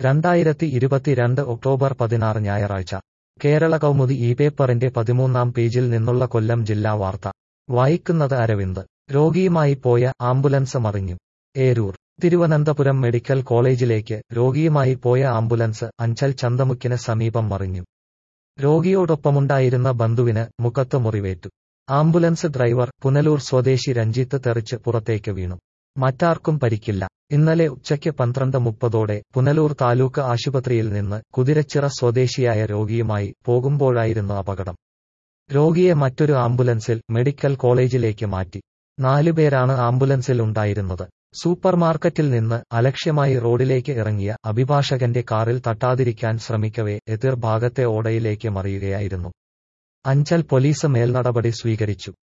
രണ്ടായിരത്തി ഇരുപത്തിരണ്ട് ഒക്ടോബർ പതിനാറ് ഞായറാഴ്ച കേരള കൗമുദി ഈ പേപ്പറിന്റെ പതിമൂന്നാം പേജിൽ നിന്നുള്ള കൊല്ലം ജില്ലാ വാർത്ത വായിക്കുന്നത് അരവിന്ദ് രോഗിയുമായി പോയ ആംബുലൻസ് മറിഞ്ഞു ഏരൂർ തിരുവനന്തപുരം മെഡിക്കൽ കോളേജിലേക്ക് രോഗിയുമായി പോയ ആംബുലൻസ് അഞ്ചൽ ചന്തമുക്കിന് സമീപം മറിഞ്ഞു രോഗിയോടൊപ്പമുണ്ടായിരുന്ന ബന്ധുവിന് മുഖത്ത് മുറിവേറ്റു ആംബുലൻസ് ഡ്രൈവർ പുനലൂർ സ്വദേശി രഞ്ജിത്ത് തെറിച്ച് പുറത്തേക്ക് വീണു മറ്റാർക്കും പരിക്കില്ല ഇന്നലെ ഉച്ചയ്ക്ക് പന്ത്രണ്ട് മുപ്പതോടെ പുനലൂർ താലൂക്ക് ആശുപത്രിയിൽ നിന്ന് കുതിരച്ചിറ സ്വദേശിയായ രോഗിയുമായി പോകുമ്പോഴായിരുന്നു അപകടം രോഗിയെ മറ്റൊരു ആംബുലൻസിൽ മെഡിക്കൽ കോളേജിലേക്ക് മാറ്റി നാലുപേരാണ് ആംബുലൻസിൽ ഉണ്ടായിരുന്നത് സൂപ്പർമാർക്കറ്റിൽ നിന്ന് അലക്ഷ്യമായി റോഡിലേക്ക് ഇറങ്ങിയ അഭിഭാഷകന്റെ കാറിൽ തട്ടാതിരിക്കാൻ ശ്രമിക്കവേ എതിർഭാഗത്തെ ഓടയിലേക്ക് മറിയുകയായിരുന്നു അഞ്ചൽ പോലീസ് മേൽനടപടി സ്വീകരിച്ചു